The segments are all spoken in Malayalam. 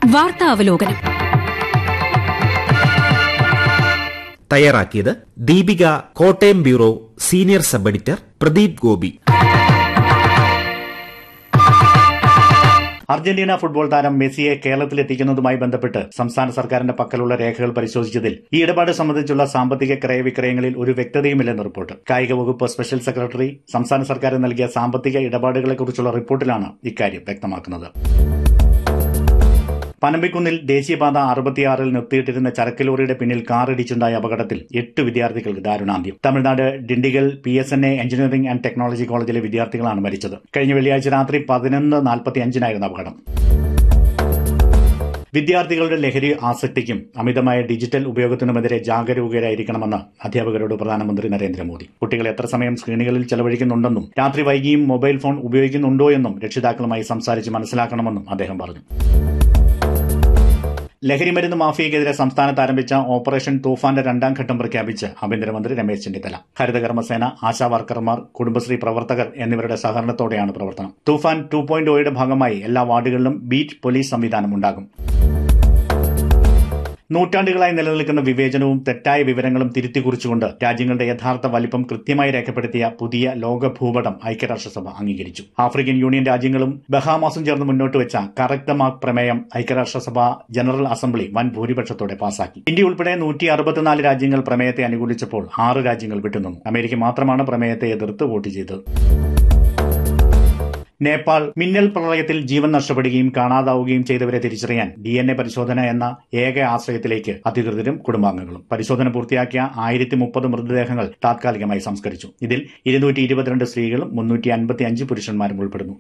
വാർത്താ അവലോകനം തയ്യാറാക്കിയത് Deepika Kottayam bureau senior sub editor Pradeep Gopi Argentina football താരം മെസ്സിയെ കേരളത്തിലെത്തിക്കുന്നതുമായി ബന്ധപ്പെട്ട് സംസ്ഥാന സർക്കാരിന്റെ പക്കലുള്ള രേഖകൾ പരിശോധിച്ചതിൽ ഈ ഇടപാട് സംബന്ധിച്ചുള്ള സാമ്പത്തിക ക്രയവിക്രയങ്ങളിൽ ഒരു വ്യക്തതയുമില്ലെന്ന് റിപ്പോർട്ട് കായിക വകുപ്പ് സ്പെഷ്യൽ സെക്രട്ടറി സംസ്ഥാന സർക്കാർ നൽകിയ സാമ്പത്തിക ഇടപാടുകളെക്കുറിച്ചുള്ള റിപ്പോർട്ടിലാണ് ഇക്കാര്യം വ്യക്തമാക്കുന്നത് പനമ്പിക്കുന്നിൽ ദേശീയപാത അറുപത്തിയാറിൽ നിർത്തിയിട്ടിരുന്ന ചരക്ക് ലോറിയുടെ പിന്നിൽ കാറിടിച്ചുണ്ടായ അപകടത്തിൽ എട്ട് വിദ്യാർത്ഥികൾക്ക് ദാരുണാന്ത്യം Tamil Nadu Dindigul P S N A engineering and technology കോളേജിലെ വിദ്യാർത്ഥികളാണ് മരിച്ചത് കഴിഞ്ഞ വെള്ളിയാഴ്ച രാത്രി പതിനൊന്ന് നാൽപ്പത്തി അഞ്ചിനായിരുന്നു അപകടം വിദ്യാർത്ഥികളുടെ ലഹരി ആസക്തിക്കും അമിതമായ ഡിജിറ്റൽ ഉപയോഗത്തിനുമെതിരെ ജാഗരൂകരായിരിക്കണമെന്ന് അധ്യാപകരോട് പ്രധാനമന്ത്രി നരേന്ദ്രമോദി കുട്ടികൾ എത്ര സമയം സ്ക്രീനുകളിൽ ചെലവഴിക്കുന്നുണ്ടെന്നും രാത്രി വൈകിയും മൊബൈൽ ഫോൺ ഉപയോഗിക്കുന്നുണ്ടോ എന്നും രക്ഷിതാക്കളുമായി സംസാരിച്ച് മനസ്സിലാക്കണമെന്നും അദ്ദേഹം പറഞ്ഞു ലഹരിമരുന്ന് മാഫിയക്കെതിരെ സംസ്ഥാനത്ത് ആരംഭിച്ച ഓപ്പറേഷൻ തൂഫാന്റെ രണ്ടാം ഘട്ടം പ്രഖ്യാപിച്ച് ആഭ്യന്തരമന്ത്രി രമേശ് ചെന്നിത്തല ഹരിതകർമ്മസേന ആശാ വർക്കർമാർ കുടുംബശ്രീ പ്രവർത്തകർ എന്നിവരുടെ സഹകരണത്തോടെയാണ് പ്രവർത്തനം തൂഫാൻ ടു പോയിന്റ് ഒയുടെ ഭാഗമായി എല്ലാ വാർഡുകളിലും ബീറ്റ് പോലീസ് സംവിധാനം ഉണ്ടാകും നൂറ്റാണ്ടുകളായി നിലനിൽക്കുന്ന വിവേചനവും തെറ്റായ വിവരങ്ങളും തിരുത്തി കുറിച്ചുകൊണ്ട് രാജ്യങ്ങളുടെ യഥാർത്ഥ വലിപ്പം കൃത്യമായി രേഖപ്പെടുത്തിയ പുതിയ ലോക ഭൂപടം ഐക്യരാഷ്ട്രസഭ അംഗീകരിച്ചു ആഫ്രിക്കൻ യൂണിയൻ രാജ്യങ്ങളും ബഹാമാസും ചേർന്ന് മുന്നോട്ട് വെച്ച കറക്റ്റ് മാർക്ക് പ്രമേയം ഐക്യരാഷ്ട്രസഭ ജനറൽ അസംബ്ലി വൻ ഭൂരിപക്ഷത്തോടെ പാസാക്കി ഇന്ത്യ ഉൾപ്പെടെ നൂറ്റി അറുപത്തിനാല് രാജ്യങ്ങൾ പ്രമേയത്തെ അനുകൂലിച്ചപ്പോൾ ആറ് രാജ്യങ്ങൾ വിട്ടുനിന്നു അമേരിക്ക മാത്രമാണ് പ്രമേയത്തെ എതിർത്ത് വോട്ട് ചെയ്തത് നേപ്പാൾ മിന്നൽ പ്രളയത്തിൽ ജീവൻ നഷ്ടപ്പെടുകയും കാണാതാവുകയും ചെയ്തവരെ തിരിച്ചറിയാൻ ഡി എൻ എ പരിശോധന എന്ന ഏക ആശ്രയത്തിലേക്ക് അധികൃതരും കുടുംബാംഗങ്ങളും പരിശോധന പൂർത്തിയാക്കിയ ആയിരത്തി മുപ്പത് മൃതദേഹങ്ങൾ താത്കാലികമായി സംസ്കരിച്ചു ഇതിൽ ഇരുന്നൂറ്റി ഇരുപത്തിരണ്ട് സ്ത്രീകളും മുന്നൂറ്റി അൻപത്തി അഞ്ച് പുരുഷന്മാരും ഉൾപ്പെടുന്നു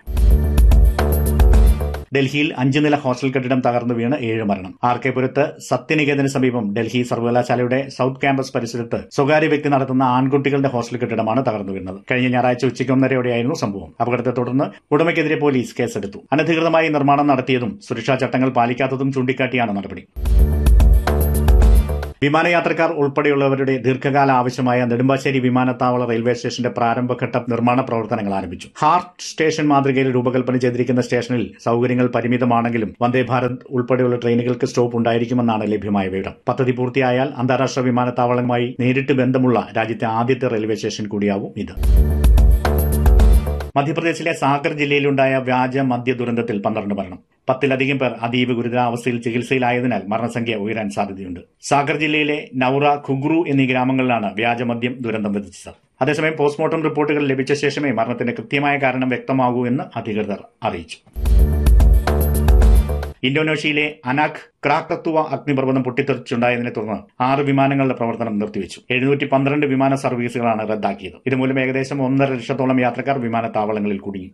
ഡൽഹിയിൽ അഞ്ച് നില ഹോസ്റ്റൽ കെട്ടിടം തകർന്നു വീണ് ഏഴ് മരണം ആർ കെ പുരത്ത് സത്യനികേതന് സമീപം ഡൽഹി സർവകലാശാലയുടെ സൌത്ത് ക്യാമ്പസ് പരിസരത്ത് സ്വകാര്യ വ്യക്തി നടത്തുന്ന ആൺകുട്ടികളുടെ ഹോസ്റ്റൽ കെട്ടിടമാണ് തകർന്നു വീണത് കഴിഞ്ഞ ഞായറാഴ്ച ഉച്ചയ്ക്ക് ഒന്നരയോടെയായിരുന്നു സംഭവം അപകടത്തെ തുടർന്ന് ഉടമയ്ക്കെതിരെ പോലീസ് കേസെടുത്തു അനധികൃതമായി നിർമ്മാണം നടത്തിയതും സുരക്ഷാ ചട്ടങ്ങൾ പാലിക്കാത്തതും ചൂണ്ടിക്കാട്ടിയാണ് നടപടി വിമാനയാത്രക്കാർ ഉൾപ്പെടെയുള്ളവരുടെ ദീർഘകാല ആവശ്യമായ നെടുമ്പാശ്ശേരി വിമാനത്താവള റെയിൽവേ സ്റ്റേഷന്റെ പ്രാരംഭഘട്ട നിർമ്മാണ പ്രവർത്തനങ്ങൾ ആരംഭിച്ചു ഹാർട്ട് സ്റ്റേഷൻ മാതൃകയിൽ രൂപകൽപ്പന ചെയ്തിരിക്കുന്ന സ്റ്റേഷനിൽ സൌകര്യങ്ങൾ പരിമിതമാണെങ്കിലും വന്ദേ ഭാരത് ഉൾപ്പെടെയുള്ള ട്രെയിനുകൾക്ക് സ്റ്റോപ്പ് ഉണ്ടായിരിക്കുമെന്നാണ് ലഭ്യമായ വിവരം പദ്ധതി പൂർത്തിയായാൽ അന്താരാഷ്ട്ര വിമാനത്താവളങ്ങളുമായി നേരിട്ട് ബന്ധമുള്ള രാജ്യത്തെ ആദ്യത്തെ റെയിൽവേ സ്റ്റേഷൻ കൂടിയാവും ഇത് മധ്യപ്രദേശിലെ സാഗർ ജില്ലയിലുണ്ടായ വ്യാജ മദ്യ ദുരന്തത്തിൽ പന്ത്രണ്ട് മരണം പത്തിലധികം പേർ അതീവ ഗുരുതരാവസ്ഥയിൽ ചികിത്സയിലായതിനാൽ മരണസംഖ്യ ഉയരാൻ സാധ്യതയുണ്ട് സാഗർ ജില്ലയിലെ നൌറ ഖുഗ്രു എന്നീ ഗ്രാമങ്ങളിലാണ് വ്യാജമദ്യം ദുരന്തം വിധിച്ചത് അതേസമയം പോസ്റ്റ്മോർട്ടം റിപ്പോർട്ടുകൾ ലഭിച്ച ശേഷമേ മരണത്തിന്റെ കൃത്യമായ കാരണം വ്യക്തമാകൂ എന്ന് അധികൃതർ അറിയിച്ചു ഇന്തോനേഷ്യയിലെ അനാഖ് ക്രാക്കത്തുവ അഗ്നിപർവ്വതം പൊട്ടിത്തെറിച്ചുണ്ടായതിനെ തുടർന്ന് ആറ് വിമാനങ്ങളുടെ പ്രവർത്തനം നിർത്തിവെച്ചു എഴുന്നൂറ്റി പന്ത്രണ്ട് വിമാന സർവീസുകളാണ് റദ്ദാക്കിയത് ഇതുമൂലം ഏകദേശം ഒന്നര ലക്ഷത്തോളം യാത്രക്കാർ വിമാനത്താവളങ്ങളിൽ കുടുങ്ങി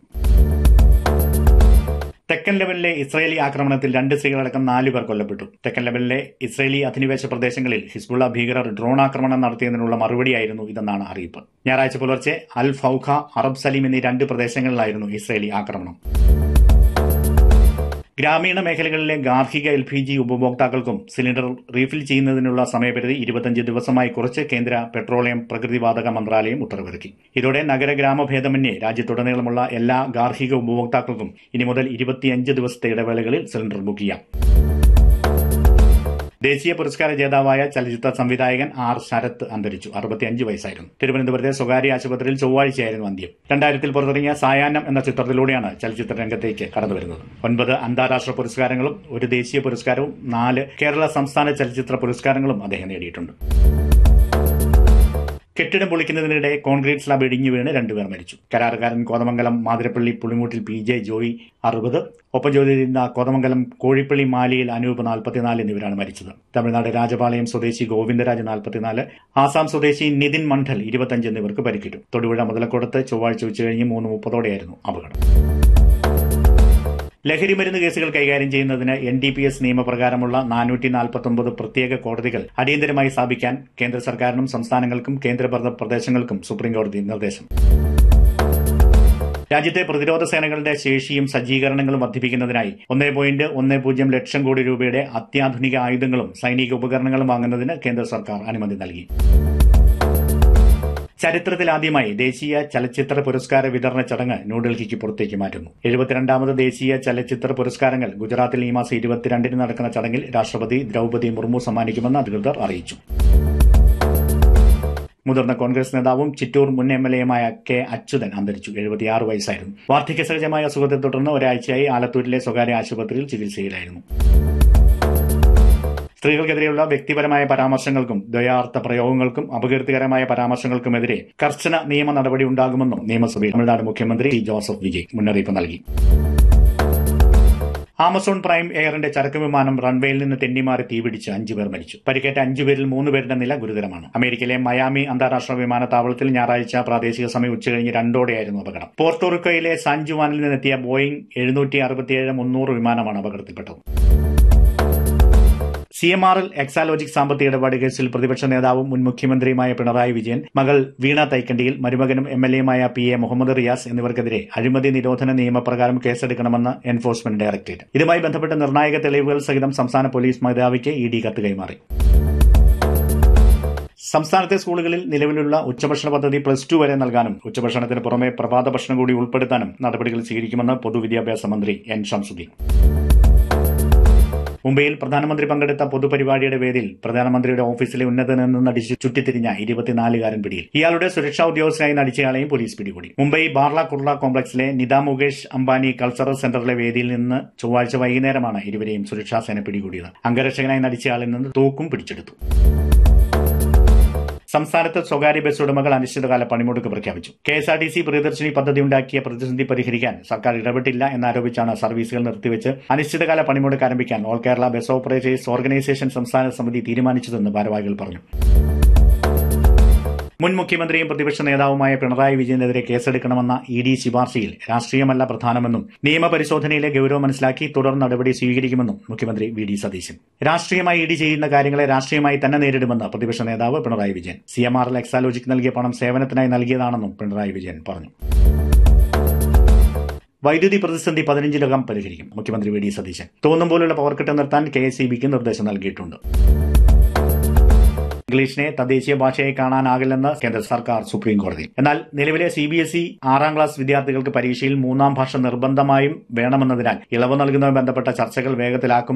തെക്കൻ ലെവലിലെ ഇസ്രയേലി ആക്രമണത്തിൽ രണ്ട് സ്ത്രീകളടക്കം നാല് പേർ കൊല്ലപ്പെട്ടു തെക്കൻ ലെവലിലെ ഇസ്രയേലി അധിനിവേശ പ്രദേശങ്ങളിൽ ഹിസ്ബുള്ള ഭീകരർ ഡ്രോൺ ആക്രമണം നടത്തിയതിനുള്ള മറുപടിയായിരുന്നു ഇതെന്നാണ് അറിയിപ്പ് ഞായറാഴ്ച പുലർച്ചെ അൽ ഫൌഖ അറബ് സലീം എന്നീ രണ്ട് പ്രദേശങ്ങളിലായിരുന്നു ഇസ്രയേലി ആക്രമണം ഗ്രാമീണ മേഖലകളിലെ ഗാർഹിക എൽ പി ജി ഉപഭോക്താക്കൾക്കും സിലിണ്ടർ റീഫിൽ ചെയ്യുന്നതിനുള്ള സമയപരിധി ഇരുപത്തഞ്ച് ദിവസമായി കുറച്ച് കേന്ദ്ര പെട്രോളിയം പ്രകൃതിവാതക മന്ത്രാലയം ഉത്തരവിറക്കി ഇതോടെ നഗര ഗ്രാമ ഭേദമന്യേ രാജ്യത്തുടനീളമുള്ള എല്ലാ ഗാർഹിക ഉപഭോക്താക്കൾക്കും ഇനി മുതൽ ഇരുപത്തിയഞ്ച് ദിവസത്തെ ഇടവേളകളിൽ സിലിണ്ടർ ബുക്ക് ചെയ്യാം ദേശീയ പുരസ്കാര ജേതാവായ ചലച്ചിത്ര സംവിധായകൻ ആർ ശരത് അന്തരിച്ചു അറുപത്തിയഞ്ച് വയസ്സായിരുന്നു തിരുവനന്തപുരത്തെ സ്വകാര്യ ആശുപത്രിയിൽ ചൊവ്വാഴ്ചയായിരുന്നു അന്ത്യം രണ്ടായിരത്തിൽ പുറത്തിറങ്ങിയ സായാഹ്നം എന്ന ചിത്രത്തിലൂടെയാണ് ചലച്ചിത്ര രംഗത്തേക്ക് കടന്നുവരുന്നത് ഒൻപത് അന്താരാഷ്ട്ര പുരസ്കാരങ്ങളും ഒരു ദേശീയ പുരസ്കാരവും നാല് കേരള സംസ്ഥാന ചലച്ചിത്ര പുരസ്കാരങ്ങളും അദ്ദേഹം നേടിയിട്ടുണ്ട് കെട്ടിടം പൊളിക്കുന്നതിനിടെ കോൺക്രീറ്റ് സ്ലാബ് ഇടിഞ്ഞു വീണ് രണ്ടുപേർ മരിച്ചു കരാറുകാരൻ കോതമംഗലം മാതിരപ്പള്ളി പുളിമൂട്ടിൽ പി ജെ ജോയി അറുപത് ഒപ്പം ജോലി ചെയ്യുന്ന കോതമംഗലം കോഴിപ്പള്ളി മാലിയിൽ അനൂപ് നാൽപ്പത്തിനാല് എന്നിവരാണ് മരിച്ചത് തമിഴ്നാട് രാജപാളയം സ്വദേശി ഗോവിന്ദരാജ് നാൽപ്പത്തിനാല് ആസാം സ്വദേശി നിതിൻ മണ്ഡൽ ഇരുപത്തഞ്ച് എന്നിവർക്ക് പരിക്കേറ്റു തൊടുപുഴ മുതലക്കോടത്ത് ചൊവ്വാഴ്ച ഉച്ചകഴിഞ്ഞ് മൂന്ന് മുപ്പതോടെയായിരുന്നു അപകടം ലഹരിമരുന്ന് കേസുകൾ കൈകാര്യം ചെയ്യുന്നതിന് എൻ ഡി പി എസ് നിയമപ്രകാരമുള്ള നാനൂറ്റി നാൽപ്പത്തൊമ്പത് പ്രത്യേക കോടതികൾ അടിയന്തരമായി സ്ഥാപിക്കാൻ കേന്ദ്ര സർക്കാരിനും സംസ്ഥാനങ്ങൾക്കും കേന്ദ്രഭരണ പ്രദേശങ്ങൾക്കും സുപ്രീംകോടതി നിർദ്ദേശം രാജ്യത്തെ പ്രതിരോധ സേനകളുടെ ശേഷിയും സജ്ജീകരണങ്ങളും വർദ്ധിപ്പിക്കുന്നതിനായി ഒന്നേ പോയിന്റ് ഒന്നേ പൂജ്യം ലക്ഷം കോടി രൂപയുടെ അത്യാധുനിക ആയുധങ്ങളും സൈനിക ഉപകരണങ്ങളും വാങ്ങുന്നതിന് കേന്ദ്ര സർക്കാർ അനുമതി നൽകി ചരിത്രത്തിലാദ്യമായി ദേശീയ ചലച്ചിത്ര പുരസ്കാര വിതരണ ചടങ്ങ് ന്യൂഡൽഹിക്ക് പുറത്തേക്ക് മാറ്റുന്നു എഴുപത്തിരണ്ടാമത് ദേശീയ ചലച്ചിത്ര പുരസ്കാരങ്ങൾ ഗുജറാത്തിൽ ഈ മാസം ഇരുപത്തിരണ്ടിന് നടക്കുന്ന ചടങ്ങിൽ രാഷ്ട്രപതി ദ്രൌപതി മുർമു സമ്മാനിക്കുമെന്ന് അധികൃതർ അറിയിച്ചു മുതിർന്ന കോൺഗ്രസ് നേതാവും ചിറ്റൂർ മുൻ എം എൽ എയുമായ കെ അച്യുതൻ അന്തരിച്ചു എഴുപത്തിയാറ് വയസ്സായിരുന്നു വാർദ്ധക്യ സഹജമായ അസുഖത്തെ തുടർന്ന് ഒരാഴ്ചയായി ആലത്തൂരിലെ സ്വകാര്യ ആശുപത്രിയിൽ ചികിത്സയിലായിരുന്നു സ്ത്രീകൾക്കെതിരെയുള്ള വ്യക്തിപരമായ പരാമർശങ്ങൾക്കും ദ്വയാർത്ഥ പ്രയോഗങ്ങൾക്കും അപകീർത്തികരമായ പരാമർശങ്ങൾക്കുമെതിരെ കർശന നിയമ നടപടി ഉണ്ടാകുമെന്നും നിയമസഭയിൽ തമിഴ്നാട് മുഖ്യമന്ത്രി ജോസഫ് വിജയ് മുന്നറിയിപ്പ് നൽകി ആമസോൺ പ്രൈം എയറിന്റെ ചരക്ക് വിമാനം റൺവേയിൽ നിന്ന് തെന്നിമാറി തീപിടിച്ച് അഞ്ചുപേർ മരിച്ചു പരിക്കേറ്റ അഞ്ചുപേരിൽ മൂന്ന് പേരുടെ നില ഗുരുതരമാണ് അമേരിക്കയിലെ മയാമി അന്താരാഷ്ട്ര വിമാനത്താവളത്തിൽ ഞായറാഴ്ച പ്രാദേശിക സമയം ഉച്ചകഴിഞ്ഞ് രണ്ടോടെയായിരുന്നു അപകടം പോർട്ടോറിക്കോയിലെ സാൻജുവാനിൽ നിന്നെത്തിയ ബോയിംഗ് എഴുന്നൂറ്റി അറുപത്തിയേഴ് മുന്നൂറ് വിമാനമാണ് അപകടത്തിൽപ്പെട്ടത് C M R L Exalogic സാമ്പത്തിക ഇടപാട് കേസിൽ പ്രതിപക്ഷ നേതാവും മുൻ മുഖ്യമന്ത്രിയുമായ പിണറായി വിജയൻ മകൾ വീണ തൈക്കണ്ടിയിൽ മരുമകനും എം എൽ എയുമായ പി എ മുഹമ്മദ് റിയാസ് എന്നിവർക്കെതിരെ അഴിമതി നിരോധന നിയമപ്രകാരം കേസെടുക്കണമെന്ന് എൻഫോഴ്സ്മെന്റ് ഡയറക്ടറേറ്റ് ഇതുമായി ബന്ധപ്പെട്ട് നിർണായക തെളിവുകൾ സഹിതം സംസ്ഥാന പോലീസ് മേധാവിക്ക് ഇ ഡി കത്ത് കൈമാറി സംസ്ഥാനത്തെ സ്കൂളുകളിൽ നിലവിലുള്ള ഉച്ചഭക്ഷണ പദ്ധതി പ്ലസ് ടു വരെ നൽകാനും ഉച്ചഭക്ഷണത്തിന് പുറമെ പ്രഭാത ഭക്ഷണം കൂടി ഉൾപ്പെടുത്താനും നടപടികൾ സ്വീകരിക്കുമെന്ന് പൊതുവിദ്യാഭ്യാസ മന്ത്രി എൻ ഷംസുദ്ദീൻ മുംബൈയിൽ പ്രധാനമന്ത്രി പങ്കെടുത്ത പൊതുപരിപാടിയുടെ പേരിൽ പ്രധാനമന്ത്രിയുടെ ഓഫീസിലെ ഉന്നതനിൽ നിന്ന് നടിച്ച് ചുറ്റിത്തിരിഞ്ഞ ഇരുപത്തിനാലുകാരൻ പിടിയിൽ ഇയാളുടെ സുരക്ഷാ ഉദ്യോഗസ്ഥനായി നടിച്ചയാളെയും പോലീസ് പിടികൂടി മുംബൈ ബാർല കുർള കോംപ്ലക്സിലെ നിത മുകേഷ് അംബാനി കൾച്ചറൽ സെന്ററിലെ വേദിയിൽ നിന്ന് ചൊവ്വാഴ്ച വൈകുന്നേരമാണ് ഇരുവരെയും സുരക്ഷാസേന പിടികൂടിയത് അംഗരക്ഷകനായി നടിച്ചയാളിൽ നിന്ന് തോക്കും പിടിച്ചെടുത്തു സംസ്ഥാനത്ത് സ്വകാര്യ ബസ് ഉടമകൾ അനിശ്ചിതകാല പണിമുടക്ക് പ്രഖ്യാപിച്ചു K S R T C Priyadarshini പദ്ധതി ഉണ്ടാക്കിയ പ്രതിസന്ധി പരിഹരിക്കാൻ സർക്കാർ ഇടപെട്ടില്ല എന്നാരോപിച്ചാണ് സർവീസുകൾ നിർത്തിവെച്ച് അനിശ്ചിതകാല പണിമുടക്ക് ആരംഭിക്കാൻ all Kerala bus operators organisation സംസ്ഥാന സമിതി തീരുമാനിച്ചതെന്ന് ഭാരവാഹികൾ പറഞ്ഞു മുൻ മുഖ്യമന്ത്രിയും പ്രതിപക്ഷ നേതാവുമായ പിണറായി വിജയനെതിരെ കേസെടുക്കണമെന്ന ഇ ഡി ശുപാർശയിൽ രാഷ്ട്രീയമല്ല പ്രധാനമെന്നും നിയമപരിശോധനയിലെ ഗൌരവം മനസ്സിലാക്കി തുടർ നടപടി സ്വീകരിക്കുമെന്നും മുഖ്യമന്ത്രി വി ഡി സതീശൻ രാഷ്ട്രീയമായി ഇ ഡി ചെയ്യുന്ന കാര്യങ്ങളെ രാഷ്ട്രീയമായി തന്നെ നേരിടുമെന്ന് പ്രതിപക്ഷ നേതാവ് Pinarayi Vijayan C M R L Exalogic നൽകിയ പണം സേവനത്തിനായി നൽകിയതാണെന്നും പിണറായി വിജയൻ പറഞ്ഞു വൈദ്യുതി പ്രതിസന്ധി പതിനഞ്ചിനകം പരിഹരിക്കും മുഖ്യമന്ത്രി വി ഡി സതീശൻ തോന്നും പോലുള്ള പവർ കട്ട് നിർത്താൻ കെ എസ് ഇ ബിക്ക് നിർദ്ദേശം നൽകിയിട്ടുണ്ട് ഇംഗ്ലീഷിനെ തദ്ദേശീയ ഭാഷയായി കാണാനാകില്ലെന്ന് കേന്ദ്ര സർക്കാർ സുപ്രീം കോടതി എന്നാൽ നിലവിലെ സി ബി എസ് ഇ ആറാം ക്ലാസ് വിദ്യാർത്ഥികൾക്ക് പരീക്ഷയിൽ മൂന്നാം ഭാഷ നിർബന്ധമായും വേണമെന്നതിനാൽ ഇളവ് നൽകുന്നതുമായി ബന്ധപ്പെട്ട ചർച്ചകൾ വേഗത്തിലാക്കും